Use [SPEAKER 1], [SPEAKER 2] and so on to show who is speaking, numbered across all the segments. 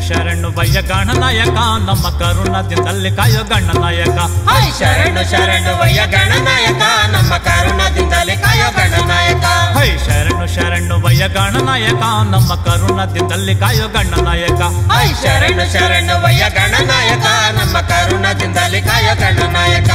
[SPEAKER 1] ಶರಣು ವಯ್ಯ ಗಣನಾಯಕ ನಮ್ಮ ಕರುಣದಿಂದಲ್ಲಿ ಕಾಯೋ ಗಣನಾಯಕ
[SPEAKER 2] ಹೈ ಶರಣು ಶರಣು ವಯ್ಯ ಗಣನಾಯಕ ನಮ್ಮ ಕರುಣದಿಂದಲೇ ಕಾಯೋ ಗಣನಾಯಕ
[SPEAKER 1] ಹೈ ಶರಣು ಶರಣು ವಯ್ಯ ಗಣನಾಯಕ ನಮ್ಮ ಕರುಣದಿಂದಲ್ಲಿ ಕಾಯೋ ಗಣನಾಯಕ
[SPEAKER 2] ಹೈ ಶರಣು ಶರಣು ವಯ್ಯ ಗಣನಾಯಕ ನಮ್ಮ ಕರುಣದಿಂದಲೇ ಕಾಯೋ ಗಣನಾಯಕ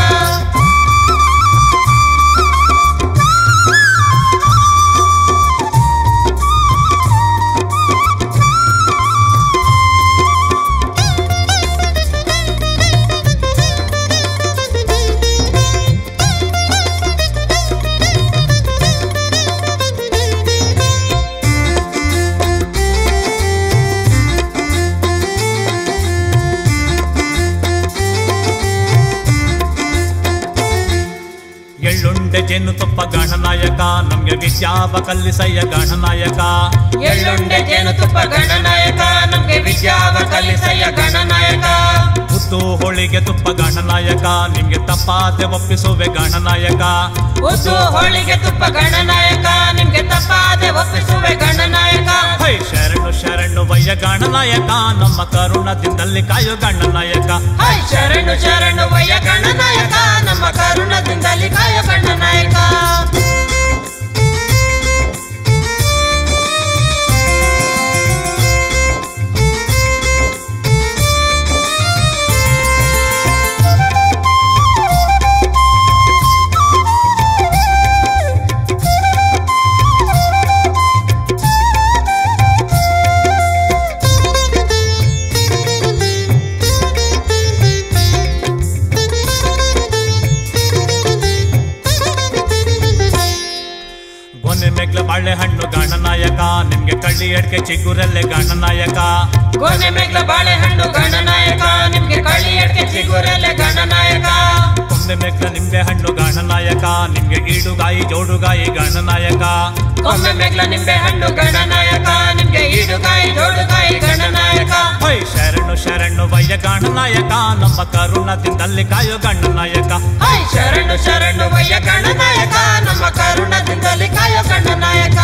[SPEAKER 1] ಎಳ್ಳುಂಡೆ ಜೇನುತುಪ್ಪ ಗಣನಾಯಕ ನಮ್ಗೆ ವಿದ್ಯಾವ ಕಲ್ಲಿಸಯ್ಯ ಗಣನಾಯಕ
[SPEAKER 2] ಎಳ್ಳುಂಡೆ ಜೇನುತುಪ್ಪ ಗಣನಾಯಕ ನಮ್ಗೆ ವಿದ್ಯಾವ ಕಲಿಸಯ್ಯ ಗಣನಾಯಕ
[SPEAKER 1] ಉದ್ದು ಹೋಳಿಗೆ ತುಪ್ಪ ಗಣನಾಯಕ ನಿಮ್ಗೆ ತಪ್ಪಾದೆ ಒಪ್ಪಿಸುವೆ ಗಣನಾಯಕ
[SPEAKER 2] ಉದ್ದು ಹೋಳಿಗೆ ತುಪ್ಪ ಗಣನಾಯಕ ನಿಮ್ಗೆ ತಪ್ಪಾದೆ ಒಪ್ಪಿಸುವೆ ಗಣನಾಯಕ
[SPEAKER 1] ಹೈ ಶರಣು ಶರಣು ವಯ್ಯ ಗಣನಾಯಕ ನಮ್ಮ ಕರುಣದಿಂದಲ್ಲಿ ಕಾಯೋ ಗಣನಾಯಕ
[SPEAKER 2] ಹೈ ಶರಣು ಶರಣು ವಯ್ಯ ಗಣನಾಯಕ ನಮ್ಮ ಕರುಣದಿಂದಲೇ ಕಾಯೋ ಗಣನಾಯಕ
[SPEAKER 1] ಗೊನೆ ಮೆಗ್ಲ ಬಾಳೆಹಣ್ಣು ಗಣನಾಯಕ ನಿಮ್ಗೆ ಕಳ್ಳಿ ಅಡ್ಕೆ ಚಿಗುರಲ್ಲೇ ಗಣನಾಯಕ
[SPEAKER 2] ಗೊನೆ ಮೇಗ್ಲ ಬಾಳೆಹಣ್ಣು ಗಣನಾಯಕ ನಿಮ್ಗೆ ಕಳ್ಳಿ ಅಡ್ಕೆ ಚಿಗುರೆಲೆ ಗಣನಾಯಕ
[SPEAKER 1] ಕೊಂದೆ ಮೆಗ್ಲ ನಿಂಬೆ ಹಣ್ಣು ಗಣನಾಯಕ ನಿಮ್ಗೆ ಈಡುಗಾಯಿ ಜೋಡುಗಾಯಿ ಗಣನಾಯಕ
[SPEAKER 2] ಕೊಮ್ಮೆ ಮೇಗ್ಲ ನಿಂಬೆ ಹಣ್ಣು ಗಣನಾಯಕ ನಿಮ್ಗೆ ಈಡುಗಾಯಿ ಜೋಡುಗಾಯಿ ಗಣನಾಯಕ
[SPEAKER 1] ಹೈ ಶರಣು ಶರಣು ವಯ್ಯ ಗಣನಾಯಕ ನಮ್ಮ ಕರುಣದಿಂದಲ್ಲಿ ಕಾಯೋ ಗಣನಾಯಕ
[SPEAKER 2] ಹೈ ಶರಣು ಶರಣು ವಯ್ಯ ಗಣನಾಯಕ ನಮ್ಮ ಕರುಣದಿಂದಲೇ ಕಾಯೋ ಗಣನಾಯಕ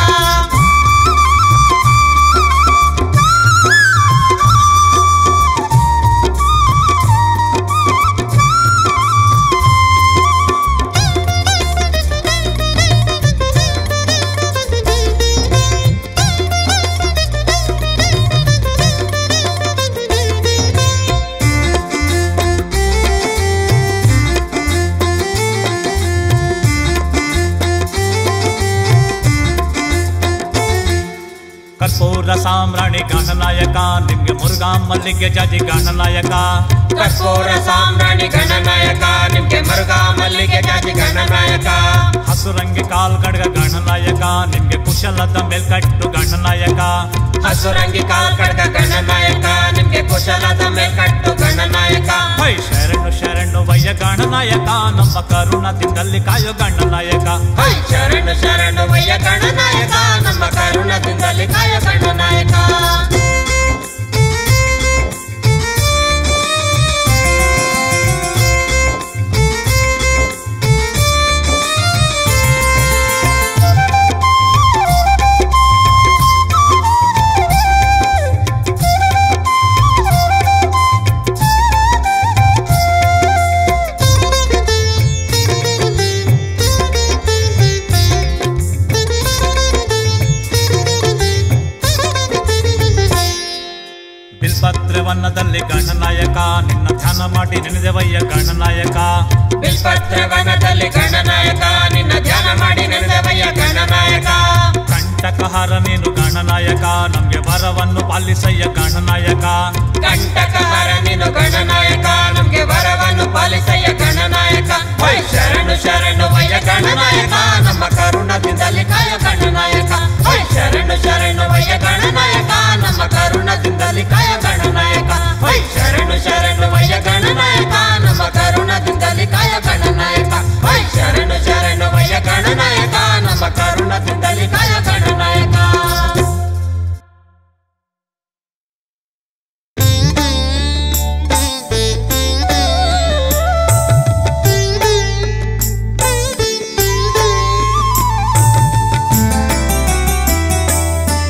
[SPEAKER 1] ಕರ್ಪೂರ ಸಾಮ್ರಾಣಿ ಗಣನಾಯಕ ನಿಮ್ಗೆ ಮುರುಗಾ ಮಲ್ಲಿಗೆ ಜಾಜಿ ಗಣನಾಯಕ
[SPEAKER 2] ಕರ್ಪೂರ ಸಾಮ್ರಾಣಿ ಗಣನಾಯಕ ನಿಮ್ಗೆ ಮರುಗಾ ಮಲ್ಲಿಗೆ ಜಾತಿ ಗಣನಾಯಕ
[SPEAKER 1] ಹಸುರಂಗಿ ಕಾಲ್ ಗಡ್ಗ ಗಣನಾಯಕ ನಿಮ್ಗೆ ಕುಶಲದ ಮೇಲ್ಕಟ್ಟು ಗಣನಾಯಕ
[SPEAKER 2] ಹಸುರಂಗಿ ಕಾಲ್ ಕಡ್ಗ ಗಣನಾಯಕ ನಿಮ್ಗೆ ಕುಶಲದ ಮೇಲ್ಕಟ್ಟು ಗಣನಾಯಕ
[SPEAKER 1] ಹೈ ಶರಣು ಶರಣು ವಯ್ಯ ಗಣನಾಯಕ ನಮ್ಮ ಕರುಣದಿಂದಲ್ಲಿ ಕಾಯೋ ಗಣನಾಯಕ
[SPEAKER 2] ಹೈ ಶರಣು ಶರಣು ವಯ್ಯ ಗಣನಾಯಕ ನಮ್ಮ ಕರುಣದಿಂದಲೇ ಕಾಯ ಗಣನಾಯಕ
[SPEAKER 1] ಬಿಲ್ಪತ್ರೆ ವನದಲ್ಲಿ ಗಣನಾಯಕ ನಿನ್ನ ಧ್ಯಾನ ಮಾಡಿ ನೆನೆದೆವಯ್ಯ ಗಣನಾಯಕ
[SPEAKER 2] ಬಿಲ್ಪತ್ರ ವನದಲ್ಲಿ ಗಣನಾಯಕ ನಿನ್ನ ಧ್ಯಾನ ಮಾಡಿ ನೆನೆದವಯ್ಯ ಗಣನಾಯಕ
[SPEAKER 1] ಕಂಟಕಹಾರ ನೀನು ಗಣನಾಯಕ ನಮ್ಗೆ ವರವನ್ನು ಪಾಲಿಸಯ್ಯ ಗಣನಾಯಕ
[SPEAKER 2] ಕಂಟಕಹರ ನೀನು ಗಣನಾಯಕ ನಮ್ಗೆ ವರವನ್ನು ಪಾಲಿಸಯ್ಯ ಗಣನಾಯಕ ಹೈ ಶರಣು ಶರಣು ವಯ್ಯ ಗಣನಾಯಕ ನಮ್ಮ ಕರುಣದಿಂದಲೇ ಕಾಯ ಗಣನಾಯಕ ಹೈ ಶರಣು ಶರಣು ವಯ್ಯ ಗಣನಾಯಕ ನಮ್ಮ ಕರುಣದಿಂದಲೇ ಕಾಯ ಗಣನಾಯಕ ಹೈ ಶರಣು ಶರಣು ವಯ್ಯ ಗಣನಾಯಕ ನಮ್ಮ ಕರುಣದಿಂದಲೇ ಕಾಯ ಗಣನಾಯಕ ಹೈ ಶರಣು ಶರಣು ವಯ್ಯ ಗಣನಾಯಕ ನಮ್ಮ ಕರುಣದಿಂದಲೇ ಕಾಯ ಗಣನಾಯಕ
[SPEAKER 3] Thank you.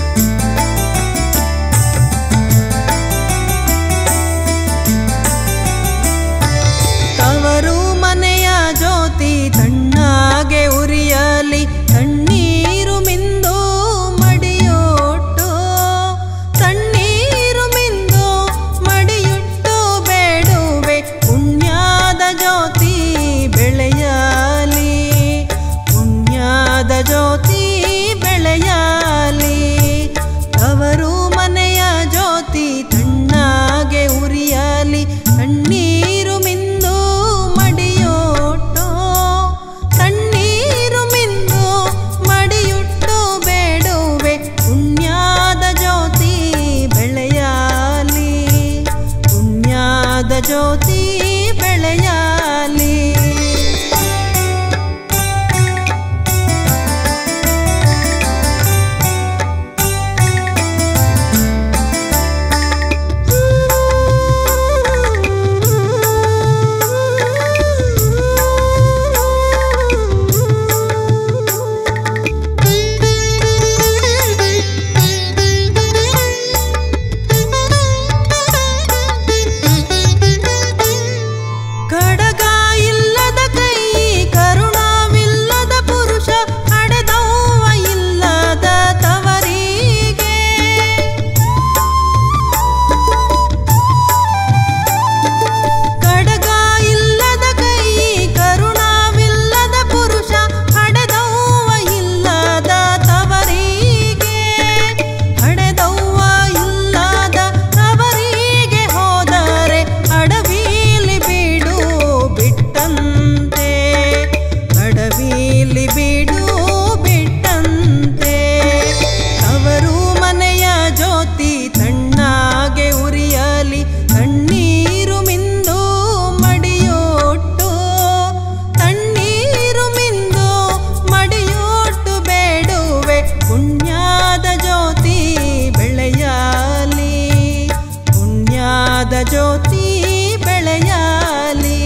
[SPEAKER 3] ಜ್ಯೋತಿ ಬೆಳೆಯಲಿ ಕಡಗ ಇಲ್ಲದ ಕೈ ಕರುಣವಿಲ್ಲದ ಪುರುಷ ಹಡೆದವ್ವ ಇಲ್ಲದ ತವರಿಗೆ ಕಡಗ ಇಲ್ಲದ ಕೈ ಕರುಣವಿಲ್ಲದ ಪುರುಷ ಹಡೆದವ್ವ ಇಲ್ಲದ ತವರಿಗೆ ಹಡೆದವ್ವ ಇಲ್ಲದ ತವರಿಗೆ ಹೋದರೆ ಅಡವಿಲಿ ಬೀಡು ಬಿಟ್ಟಂತೆ ಅಡವಿಲಿ ಬೀಡು ಬಿಟ್ಟಂತೆ ಅವರು ಮನೆಯ ಜ್ಯೋತಿ ತಣ್ಣಾಗೆ ಉರಿಯಲಿ ತಣ್ಣೀರು ಮಿಂದು ಮಡಿಯೋಟ್ಟು ತಣ್ಣೀರು ಮಿಂದು ಮಡಿಯೋಟ್ಟು ಬೇಡುವೆ ಪುಣ್ಯದ ಜ್ಯೋತಿ ಬೆಳೆಯಲಿ ಪುಣ್ಯದ ಜ್ಯೋತಿ ಬೆಳೆಯಲಿ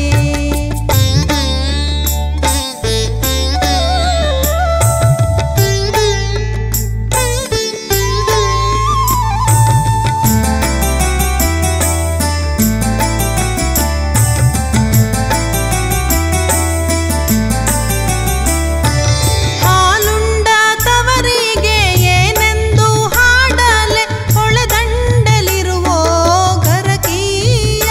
[SPEAKER 3] ಹಾಲುಂಡ ತವರಿಗೆ ಏನೆಂದು ಹಾಡಲೆ ಹೊಳೆದಂಡಲಿರುವೋ ಗರಕಿಯ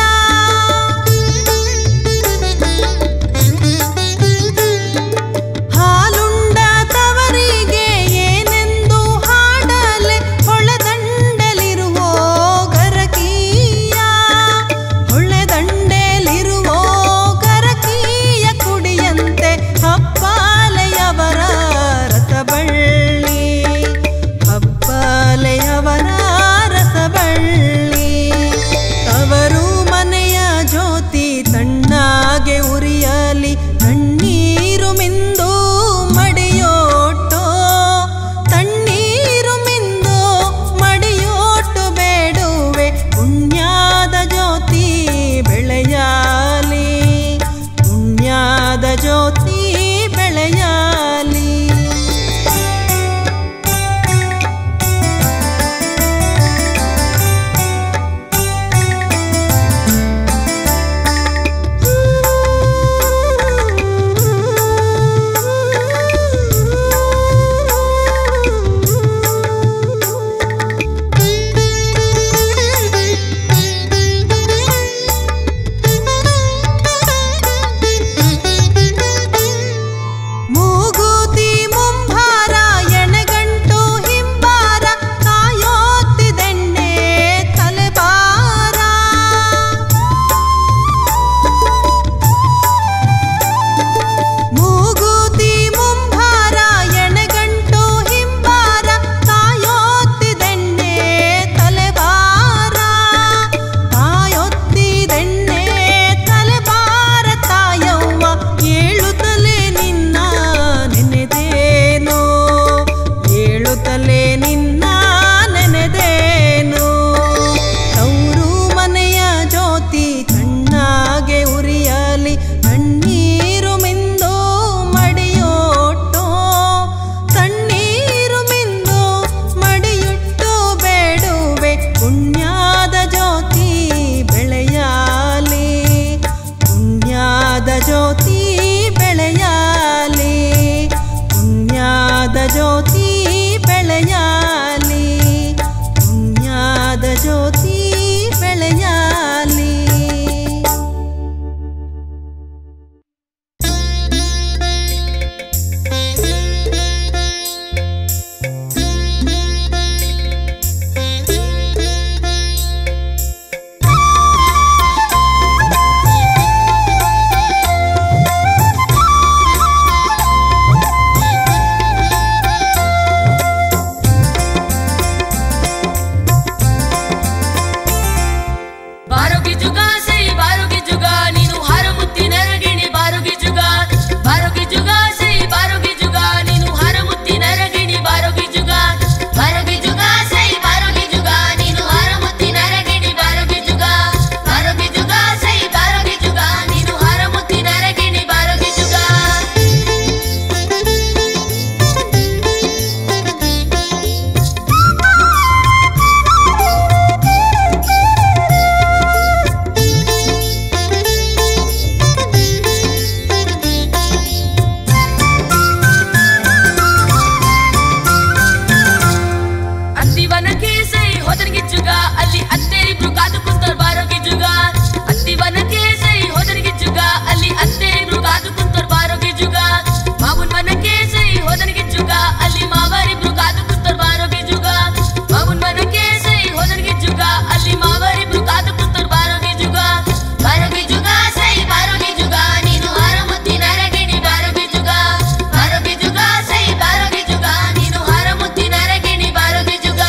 [SPEAKER 4] ಅತ್ತೆರಿಬ್ರು ಕಾದು ಕುಂತರ್ ಬಾರೋಗಿ ಜುಗ ಅತ್ತಿ ವನಕ್ಕೆ ಸೈ ಹೋದನಿಗೆ ಜುಗ ಅಲ್ಲಿ ಅತ್ತೆರಿಬ್ರು ಕಾದು ಕುಂತರ್ ಬಾರೋಗಿ ಜುಗ ಮಾವುನ್ ವನಕ್ಕೆ ಸೈ ಹೋದನಿಗೆ ಜುಗ ಅಲ್ಲಿ ಮಾವರಿಬ್ರು ಕಾದು ಕುಂತರ್ ಬಾರೋಗಿ ಜುಗ ಮಾವುನ್ ವನಕ್ಕೆ ಸೈ ಹೋದನಿಗೆ ಜುಗ ಅಲ್ಲಿ ಮಾವರಿಬ್ರು ಕಾದು ಕುಂತರ್ ಬಾರೋಗಿ ಜುಗ ಬಾರೋಗಿ ಜುಗ ಸೈ ಬಾರೋಗಿ ಜುಗ ನೀನು ಹಾರ ಮುತ್ತಿನ ರಗಿಣಿ ಬಾರೋಗಿ ಜುಗ ಬಾರೋಗಿ ಜುಗ ಸೈ ಬಾರೋಗಿ ಜುಗ ನೀನು ಹಾರ ಮುತ್ತಿನ ರಗಿಣಿ ಬಾರೋಗಿ ಜುಗ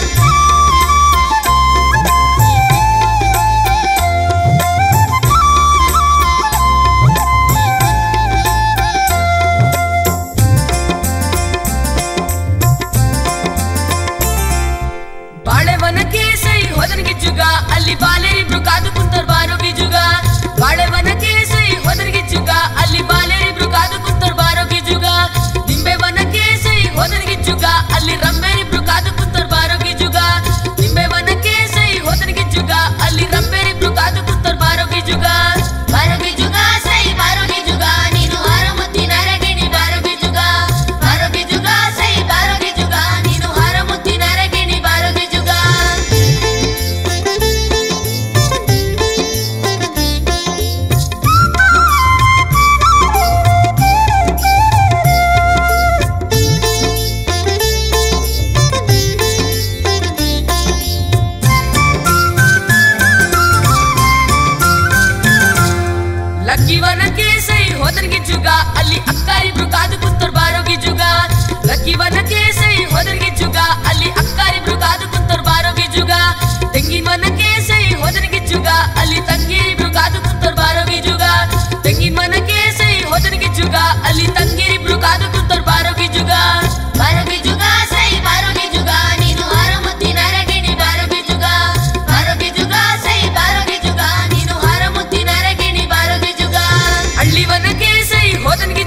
[SPEAKER 4] ಬಾಳೆವನಕ್ಕೆ ಸೈ ಹೋದನಿಗೆ ಜುಗ ಅಲ್ಲಿ ಬಾಲೆರಿಬ್ರು ಕಾದು ಕುಂತರ್ ಬಾರೋಗಿ ಜುಗ ಬಾಳೆವನಕ್ಕೆ ಸೈ ಹೋದನಿಗೆ ಜುಗ ಅಲ್ಲಿ ಬಾಲೆರಿಬ್ರು ಕಾದು ಕುಂತರ್ ಬಾರೋಗಿ ಜುಗ ನಿಂಬೆ ವನಕ್ಕೆ ಸೈ ಹೋದನಿಗೆ ಜುಗ ಅಲ್ಲಿ ರಂಬೆರಿಬ್ರು ಕಾದು ಕುಂತರ್ ಬಾರೋಗಿ ಜುಗ ನಿಂಬೆ ವನಕ್ಕೆ ಸೈ ಹೋದನಿಗೆ ಜುಗ ಅಲ್ಲಿ ರಂಬೆರಿಬ್ರು ಕಾದು ಕುಂತರ್ ಬಾರೋಗಿ ಜುಗ ಬಾರೋಗಿ ಜುಗ ಸೈ ಬಾರೋಗಿ ಜುಗ ನೀನು ಹಾರ ಮುತ್ತಿನ ರಗಿಣಿ ಬಾರೋಗಿ ಜುಗ ಬಾರೋಗಿ ಜುಗ ಸೈ ಬಾರೋಗಿ ಜುಗ ನೀನು ಹಾರ ಮುತ್ತಿನ ರಗಿಣಿ ಬಾರೋಗಿ ಜುಗ ಲಕ್ಕಿವನಕ್ಕೆ ಸೈ ಹೋದನಿಗೆ ಜುಗ ಅಲ್ಲಿ ಅಕ್ಕಾರಿಬ್ರು ಕಾದು ಕುಂತರ್ ಬಾರೋಗಿ ಜುಗ ಲಕ್ಕಿವನಕ್ಕೆ ಸೈ ಹೋದನಿಗೆ ಜುಗ ಅಲ್ಲಿ ಅಕ್ಕಾರಿಬ್ರು ಕಾದು ಕುಂತರ್ ಬಾರೋಗಿ ಜುಗ ತೆಂಗಿನವನಕ್ಕೆ ಸೈ ಹೋದನಿಗೆ ಜುಗ ಅಲ್ಲಿ ತಂಗಿರಿಬ್ರು ಕಾದು ಕುಂತರ್ ಬಾರೋಗಿ ಜುಗ ತೆಂಗಿನವನಕ್ಕೆ ಸೈ ಹೋದನಿಗೆ ಜುಗ ಅಲ್ಲಿ ತಂಗಿರಿಬ್ರು ಕಾದು ಕುಂತರ್ ಬಾರೋಗಿ ಜುಗ ಬಾರೋಗಿ ಜುಗ ಸೈ ಬಾರೋಗಿ ಜುಗ ನೀನು ಹಾರ ಮುತ್ತಿನ ರಗಿಣಿ ಬಾರೋಗಿ ಜುಗ ಬಾರೋಗಿ ಜುಗ ಸೈ ಬಾರೋಗಿ ಜುಗ ನೀನು ಹಾರ ಮುತ್ತಿನ ರಗಿಣಿ ಬಾರೋಗಿ ಜುಗ ಹಳ್ಳಿವನಕ್ಕೆ ಸೈ ಹೋದನಿಗೆ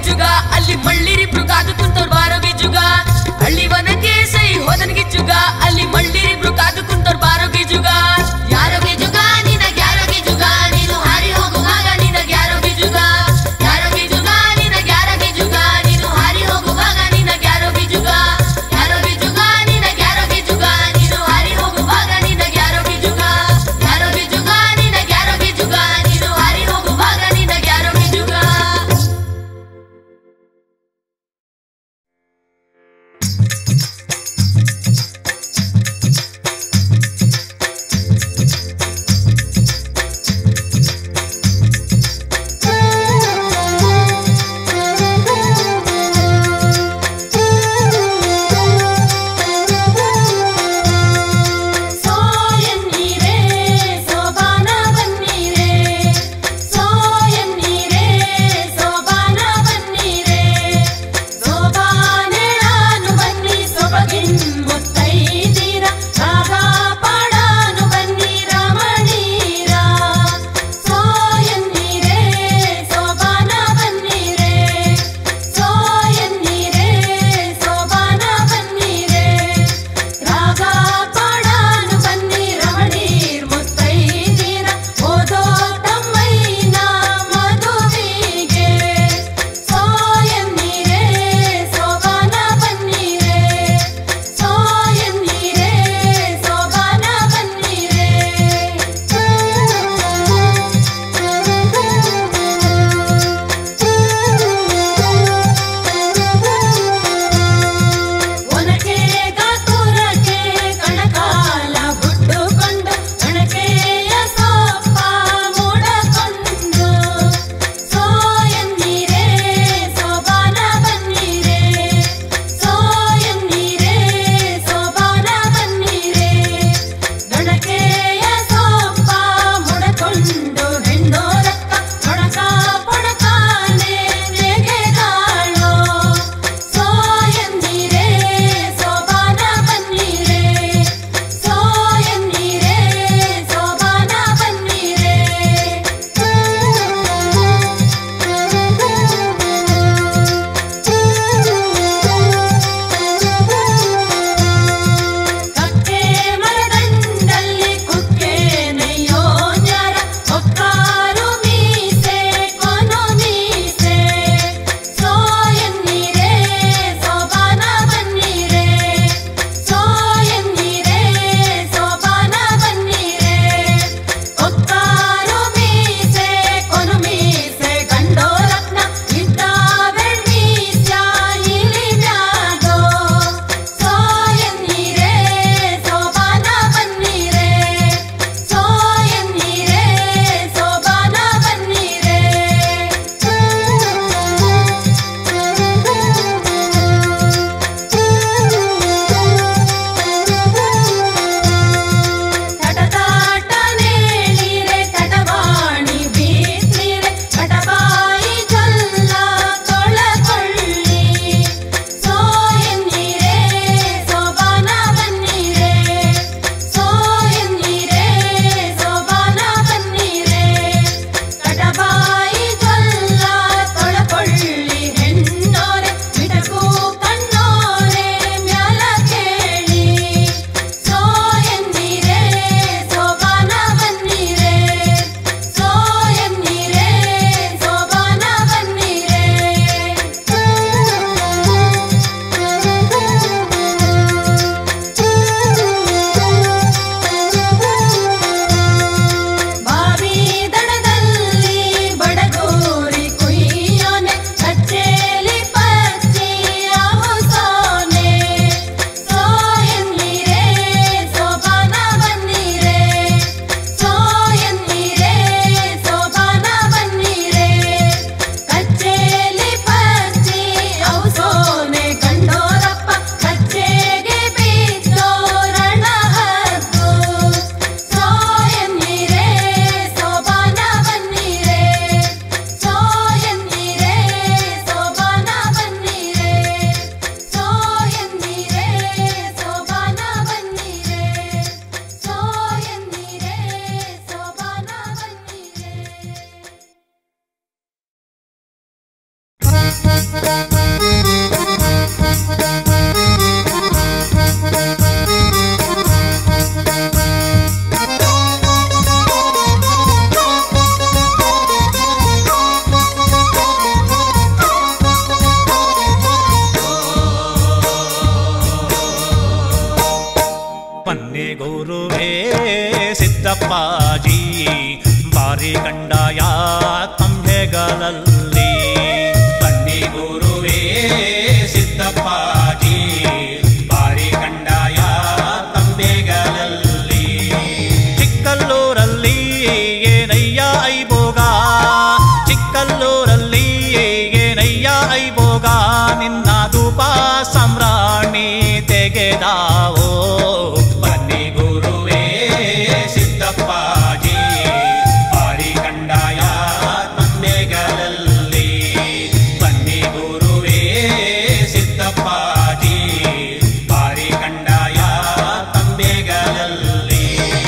[SPEAKER 1] ಸಿದ್ದಪ್ಪಾಜಿ ಬಾರಿ ಕಂಡಾಯ ತಂಬೆಗಳಲ್ಲಿ ಬನ್ನಿ ಗುರುವೇ ಸಿದ್ದಪ್ಪಾಜಿ ಬಾರಿ ಕಂಡಾಯ ತಂಬೆಗಳಲ್ಲಿ ಚಿಕ್ಕಲ್ಲೂರಲ್ಲಿ ಏನಯ್ಯ ಐಬೋಗ ಚಿಕ್ಕಲ್ಲೂರಲ್ಲಿ ಏನಯ್ಯ ಐಬೋಗ ನಿನ್ನ ಧೂಪ ಸಂಭ್ರಾಣಿ ತೆಗೆದಾವೋ ಬನ್ನಿ ಗುರುವೇ ಸಿದ್ದಪ್ಪಾಜಿ ಬಾರಿ ಕಂಡಾಯ ತಂಬೆಗಳಲ್ಲಿ ಬನ್ನಿ ಗುರುವೇ ಸಿದ್ದಪ್ಪಾಜಿ ಬಾರಿ ಕಂಡಾಯ ತಂಬೆಗಳಲ್ಲಿ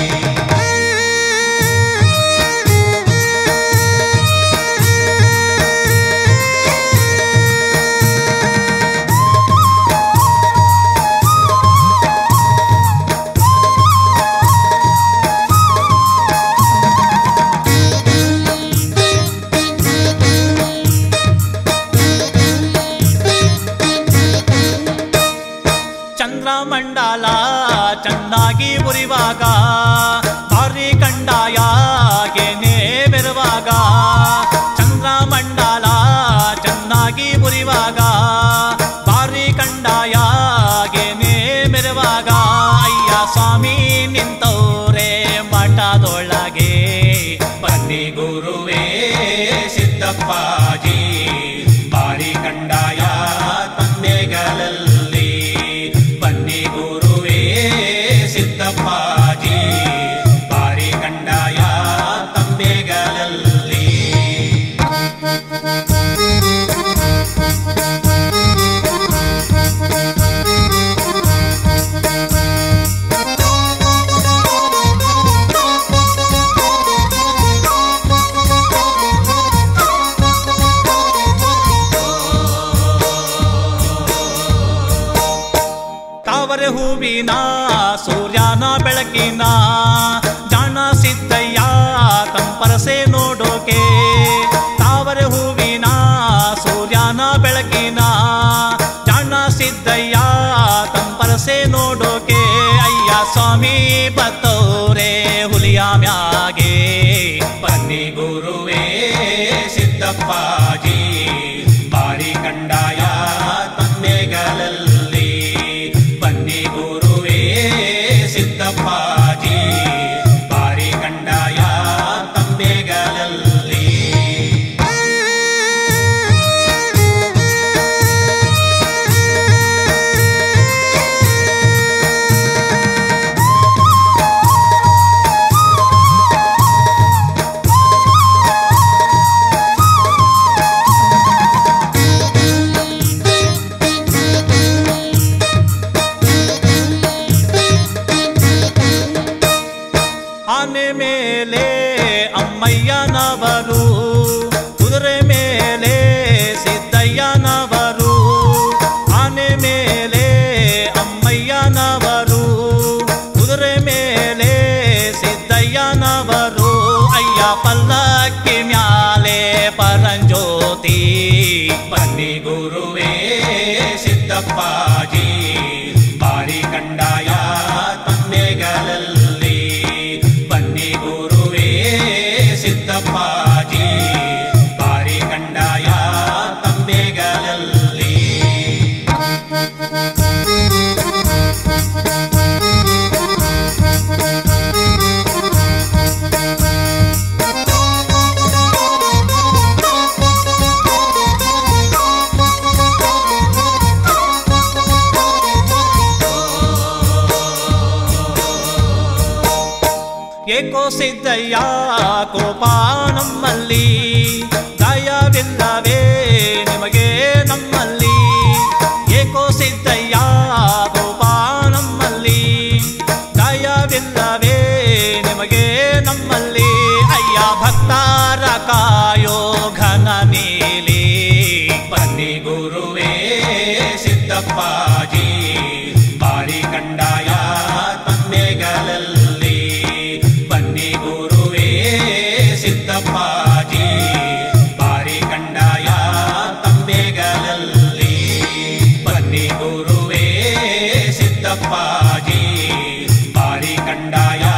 [SPEAKER 1] ಚಂದ್ರಮಂಡಲ ಚೆನ್ನಾಗಿ ಉರಿವಾಗ ಭಾರಿ ಕಂಡಾಯಾಗೆನೆ ಬೆರುವಾಗ ಚಂದ್ರಮಂಡಲ ಚೆನ್ನಾಗಿ ಉರಿವಾಗ ಭಾರಿ ಕಂಡಾಯಾಗೆನೆ ಮೆರುವಾಗ ಅಯ್ಯ ಸ್ವಾಮಿ ನಿಂತವ್ರೆ ಮಠದೊಳಗೆ ಬನ್ನಿ ಗುರುವೇ ಸಿದ್ದಪ್ಪಾಜಿ ಬಾರಿ ಕಂಡಾಯ ತಂದೆಗಳಲ್ಲಿ ಬನ್ನಿ ಗುರುವೇ ಸಿದ್ದಪ್ಪಾಜಿ ಬಾರಿ ಕಂಡಾಯ ತಂಬೆಗಳಲ್ಲಿ ತಾವರೆ ಹೂವಿನ ಸೂರ್ಯನ ಬೆಳಕಿನ ಜಾಣ ಸಿದ್ದಯ್ಯ ತಂಪರಸೆ ನೋಡೋಕೆ ತಾವರೆ ಹೂವಿನ ಸೂರ್ಯನ ಬೆಳಕಿನ ಜಾಣ ಸಿದ್ದಯ್ಯ ತಂಪರಸೆ ನೋಡೋಕೆ ಅಯ್ಯ ಸ್ವಾಮಿ ಬತ್ತವ್ರೆ ಹುಲಿಯ ಮ್ಯಾಗೆ ಬನ್ನಿ ಗುರುವೇ ಸಿದ್ದಪ್ಪಾಜಿ ಬಾರಿ ಕಂಡಾಯ ತಂದೆಗಳಲ್ಲಿ ಬನ್ನಿ ಗುರುವೇ ಸಿದ್ದಪ್ಪಾಜಿ ಬಾರಿ ಕಂಡಾಯ ತಂಬೆಗಳಲ್ಲಿ ಆನೆ ಮೇಲೆ ಅಮ್ಮಯ್ಯನವರು ಕುದುರೆ ಮೇಲೆ ಸಿದ್ದಯ್ಯನವರು ಆನೆ ಮೇಲೆ ಅಮ್ಮಯ್ಯನವರು ಕುದುರೆ ಮೇಲೆ ಸಿದ್ದಯ್ಯನವರು ಅಯ್ಯ ಪಲ್ಲಕ್ಕಿ ಮ್ಯಾಲೆ ಪರಂಜ್ಯೋತಿ ಬನ್ನಿ ಗುರುವೇ ಸಿದ್ದಪ್ಪಾಜಿ ಬಾರಿ ಕಂಡಾಯ ತಂದೆಗಳಲ್ಲಿ ಬನ್ನಿ ಗುರುವೇ ಸಿದ್ದಪ್ಪಾಜಿ ಬಾರಿ ಕಂಡಾಯ ತಂಬೆಗಳಲ್ಲಿ ಏಕೋ ಸಿದ್ದಯ್ಯ ಕೋಪ ನಮ್ಮಲ್ಲಿ ದಯವಿಲ್ಲವೇ ನಿಮಗೆ ನಮ್ಮಲ್ಲಿ ಏಕೋ ಸಿದ್ದಯ್ಯ ಕೋಪ ನಮ್ಮಲ್ಲಿ ದಯವಿಲ್ಲವೇ ನಿಮಗೆ ನಮ್ಮಲ್ಲಿ ಅಯ್ಯ ಭಕ್ತರ ಕಾಯೋ ಘನ ನೀಲಿ ಬನ್ನಿ ಗುರುವೇ ಸಿದ್ದಪ್ಪಾಜಿ ಬಾರಿ ಕಂಡಾಯ ತಂದೆಗಳಲ್ಲಿ ಬನ್ನಿ ಗುರುವೇ ಸಿದ್ದಪ್ಪಾಜಿ ಬಾರಿ ಕಂಡಾಯ ತಂಬೆಗಳಲ್ಲಿ ಬನ್ನಿ ಗುರುವೇ ಸಿದ್ದಪ್ಪಾಜಿ ಬಾರಿ ಕಂಡಾಯ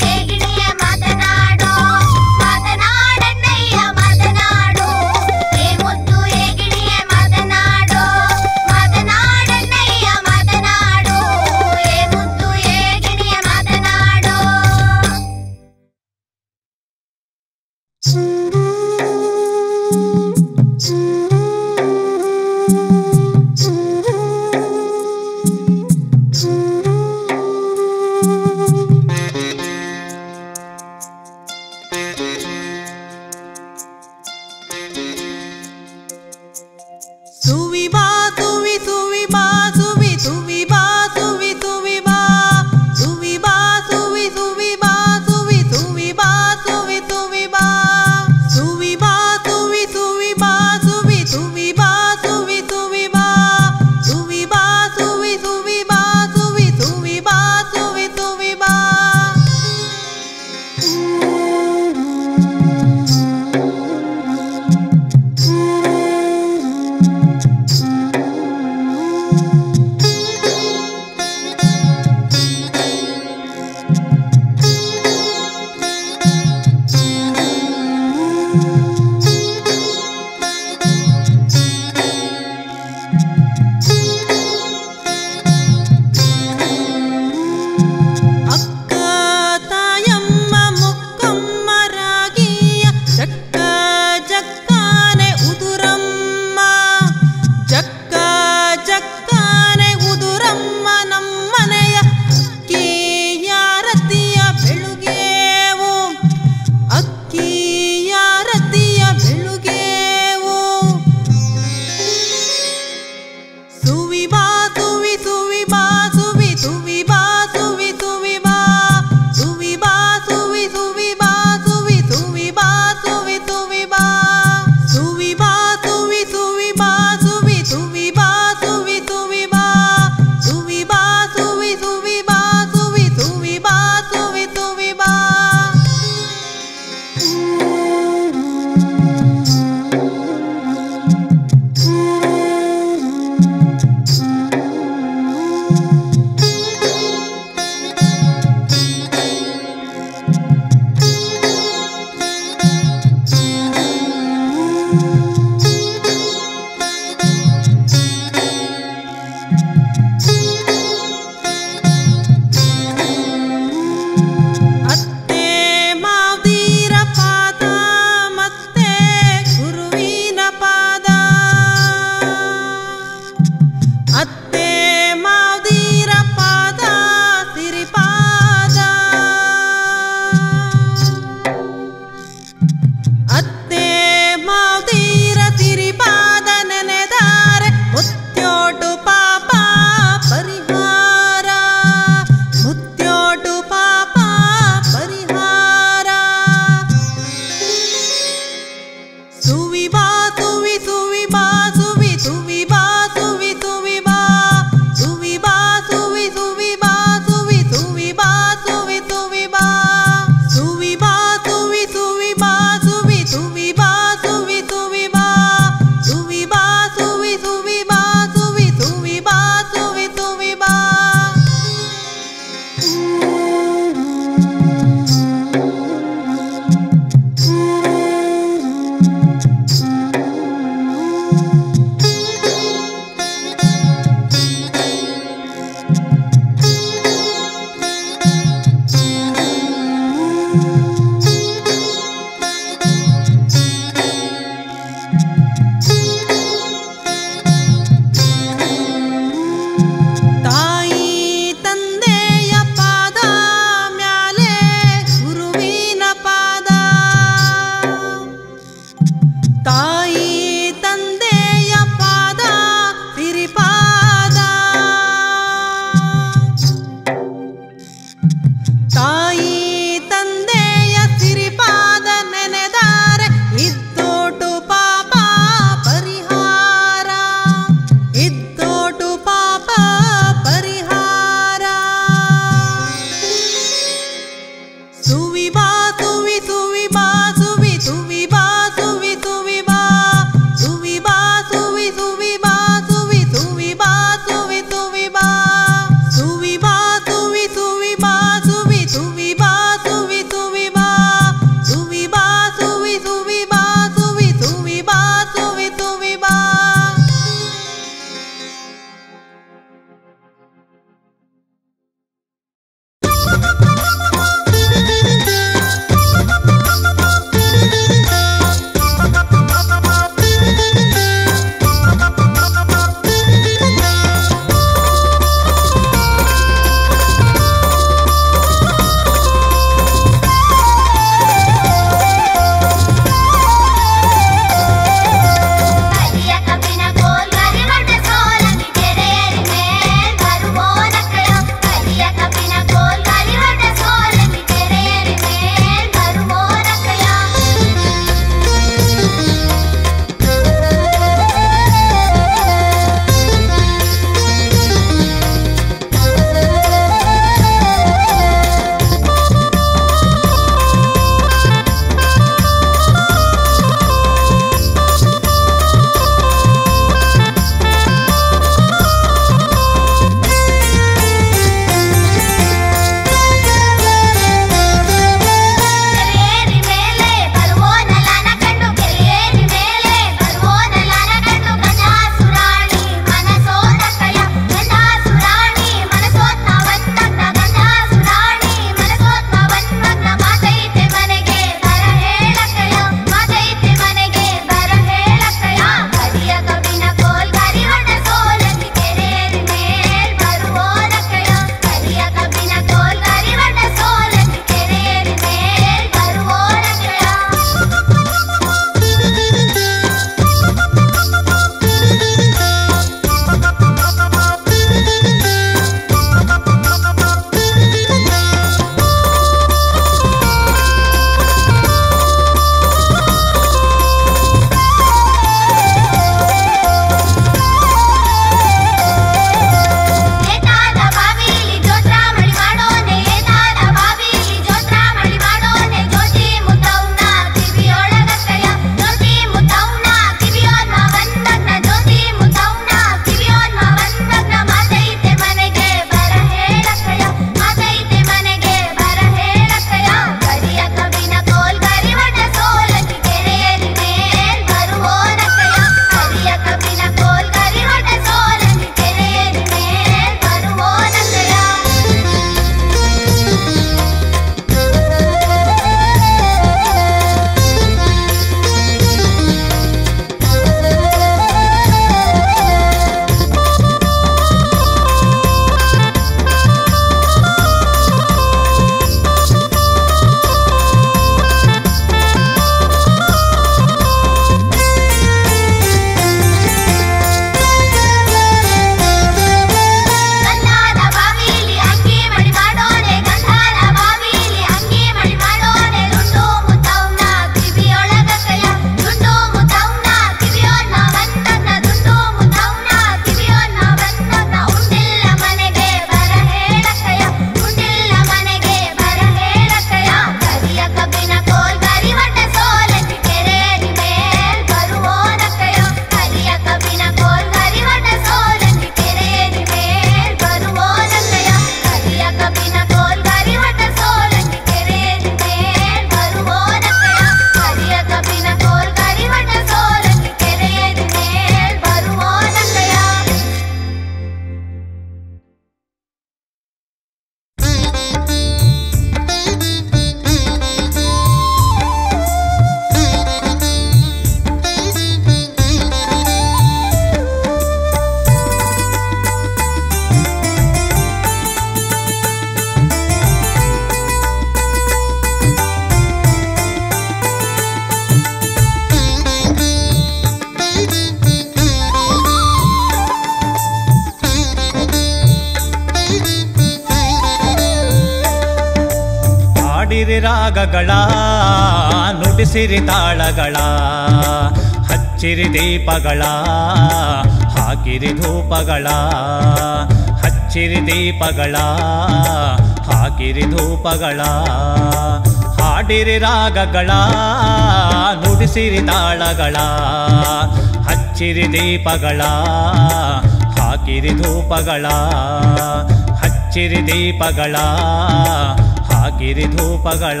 [SPEAKER 1] ಹಾಡಿರಿ ರಾಗಗಳ ನುಡಿಸಿರಿ ತಾಳಗಳ ಹಚ್ಚಿರಿ ದೀಪಗಳ ಹಾಕಿರಿ ಧೂಪಗಳ ಹಚ್ಚಿರಿ ದೀಪಗಳ ಹಾಕಿರಿ ಧೂಪಗಳ ಹಾಡಿರಿ ರಾಗಗಳ ನುಡಿಸಿರಿ ತಾಳಗಳ ಹಚ್ಚಿರಿ ದೀಪಗಳ ಹಾಕಿರಿ ಧೂಪಗಳ ಹಚ್ಚಿರಿ ದೀಪಗಳ ಹಾಕಿರಿ ಧೂಪಗಳ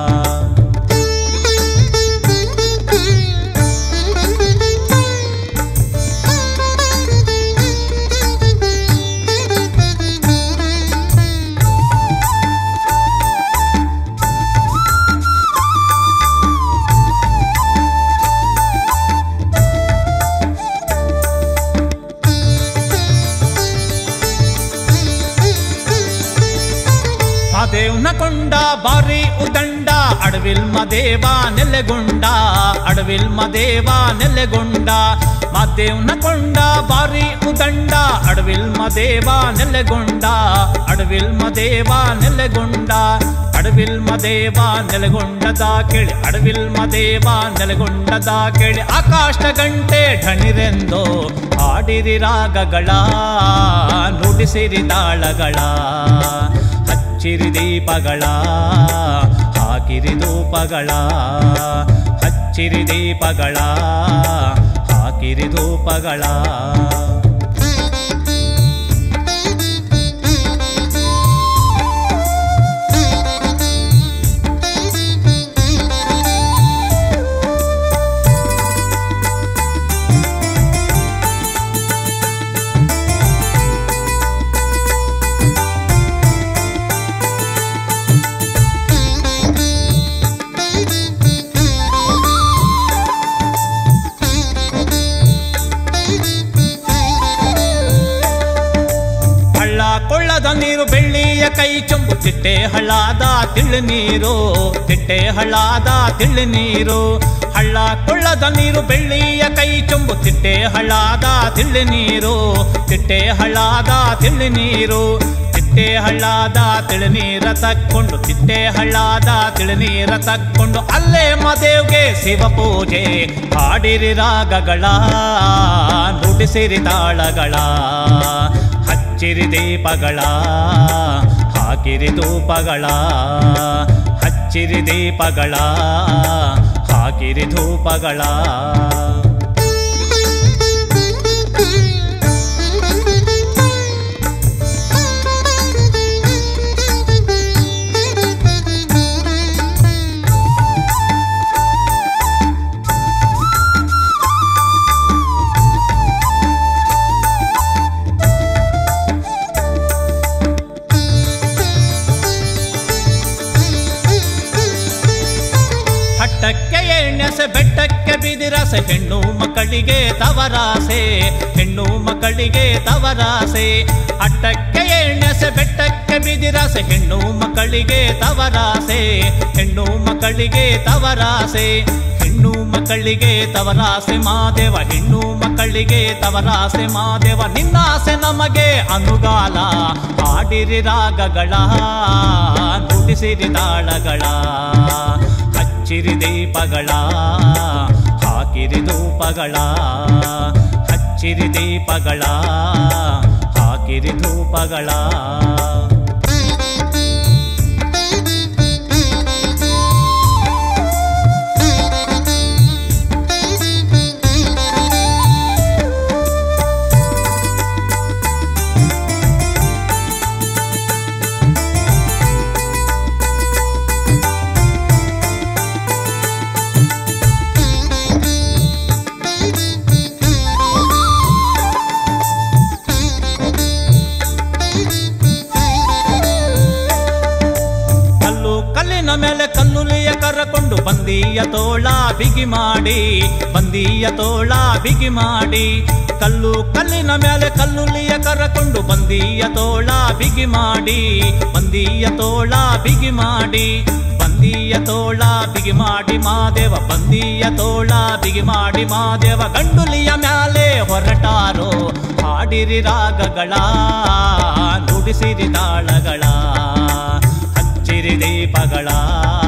[SPEAKER 1] ಮದೇವ್ನ ಕೊಂಡ ಬಾರಿ ಉದಂಡ ಅಡವಿಲ್ ಮದೇವ ನೆಲೆಗೊಂಡ ಅಡವಿಲ್ ಮದೇವ ನೆಲೆಗೊಂಡ ಮದೇವ್ನ ಕೊಂಡ ಬಾರಿ ಉದಂಡ ಅಡವಿಲ್ ಮದೇವ ನೆಲೆಗೊಂಡ ಅಡವಿಲ್ ಮದೇವ ನೆಲೆಗೊಂಡ ಅಡವಿಲ್ ಮದೇವ ನೆಲೆಗೊಂಡದ ಕೇಳಿ ಅಡವಿಲ್ ಮದೇವ ನೆಲೆಗೊಂಡದ ಕೇಳಿ ಆಕಾಶ ಗಂಟೆ ಢಣಿರೆಂದು ಹಾಡಿರಿ ರಾಗಗಳ ನುಡಿಸಿರಿ ತಾಳಗಳ ಹಚ್ಚಿರಿ ದೀಪಗಳ ಹಾಕಿರಿ ಧೂಪಗಳ ಹಚ್ಚಿರಿ ದೀಪಗಳ ಹಾಕಿರಿ ಧೂಪಗಳ ಹಳ್ಳ ಕೊಳ್ಳದ ನೀರು ಬೆಳ್ಳಿಯ ಕೈ ಚೊಂಬು ತಿಟ್ಟೆ ಹಳ್ಳಾದ ತಿಳ್ಳು ನೀರು ತಿಟ್ಟೆ ಹಳ್ಳಾದ ತಿಳ್ಳು ನೀರು ಹಳ್ಳ ಕೊಳ್ಳದ ನೀರು ಬೆಳ್ಳಿಯ ಕೈ ಚೊಂಬು ತಿಟ್ಟೆ ಹಳ್ಳಾದ ತಿಳ್ಳು ನೀರು ತಿಟ್ಟೆ ಹಳ್ಳಾದ ತಿಳ್ಳು ನೀರು ತಿಟ್ಟೆ ಹಳ್ಳಾದ ತಿಳು ನೀರ ತಕ್ಕೊಂಡು ತಿಟ್ಟೆ ಹಳ್ಳಾದ ತಿಳು ನೀರ ತಕ್ಕೊಂಡು ಅಲ್ಲೇ ಮದೇವ್ಗೆ ಶಿವ ಪೂಜೆ ಹಾಡಿರಿ ರಾಗಗಳ ನುಡಿಸಿರಿ ತಾಳಗಳ ಹಚ್ಚಿರಿ ದೀಪಗಳ ಹಾಕಿರಿ ಧೂಪಗಳ ಹಚ್ಚಿರಿ ದೀಪಗಳ ಹಾಕಿರಿ ಧೂಪಗಳ ಹಟ್ಟಕ್ಕೆ ಎಣ್ಣೆಸೆ ಬೆಟ್ಟಕ್ಕೆ ಬಿದಿರಸೆ ಹೆಣ್ಣು ಮಕ್ಕಳಿಗೆ ತವರಾಸೆ ಹೆಣ್ಣು ಮಕ್ಕಳಿಗೆ ತವರಾಸೆ ಹಟ್ಟಕ್ಕೆ ಎಣ್ಣೆಸೆ ಬೆಟ್ಟಕ್ಕೆ ಬಿದಿರಸೆ ಹೆಣ್ಣು ಮಕ್ಕಳಿಗೆ ತವರಾಸೆ ಹೆಣ್ಣು ಮಕ್ಕಳಿಗೆ ತವರಾಸೆ ಹೆಣ್ಣು ಮಕ್ಕಳಿಗೆ ತವರಾಸೆ ಮಾದೇವ ಹೆಣ್ಣು ಮಕ್ಕಳಿಗೆ ತವರಾಸೆ ಮಾದೇವ ನಿನ್ನಾಸೆ ನಮಗೆ ಅನುಗಾಲ ಹಾಡಿರಿ ರಾಗಗಳ ನುಡಿಸಿರಿ ತಾಳಗಳ ಹಚ್ಚಿರಿ ದೀಪಗಳ ಹಾಕಿರಿ ಧೂಪಗಳ ಹಚ್ಚಿರಿ ದೀಪಗಳ ಹಾಕಿರಿ ಧೂಪಗಳ ಕಲ್ಲು ಕಲ್ಲಿನ ಮೇಲೆ ಕಲ್ಲುಲಿಯ ಕರಕೊಂಡು ಬಂದೀಯ ತೋಳ ಬಿಗಿ ಮಾಡಿ ಬಂದೀಯ ತೋಳ ಬಿಗಿ ಮಾಡಿ ಕಲ್ಲು ಕಲ್ಲಿನ ಮೇಲೆ ಕಲ್ಲುಲಿಯ ಕರಕೊಂಡು ಬಂದೀಯ ತೋಳ ಬಿಗಿ ಮಾಡಿ ಬಂದೀಯ ತೋಳ ಬಿಗಿ ಮಾಡಿ ಬಂದೀಯ ತೋಳ ಬಿಗಿ ಮಾಡಿ ಮಾದೇವ ಬಂದೀಯ ತೋಳ ಬಿಗಿ ಮಾಡಿ ಮಾದೇವ ಗಂಡುಲಿಯ ಮ್ಯಾಲೆ ಹೊರಟಾರೋ ಹಾಡಿರಿ ರಾಗಗಳ ನುಡಿಸಿರಿ ತಾಳಗಳ ಹಚ್ಚಿರಿ ದೀಪಗಳ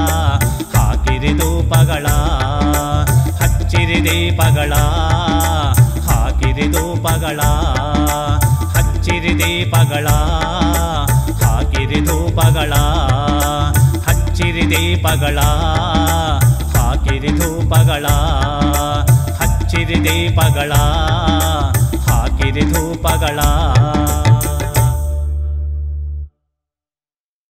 [SPEAKER 1] ದೀಪಗಳ ಹಾಕಿರಿ ಧೂಪಗಳ ಹಚ್ಚಿರಿ ದೀಪಗಳ ಹಾಕಿರಿ ಧೂಪಗಳ ಹಚ್ಚಿರಿ ದೀಪಗಳ ಹಾಕಿರಿ ಧೂಪಗಳ ಹಚ್ಚಿರಿ ದೀಪಗಳ ಹಾಕಿರಿ ಧೂಪಗಳ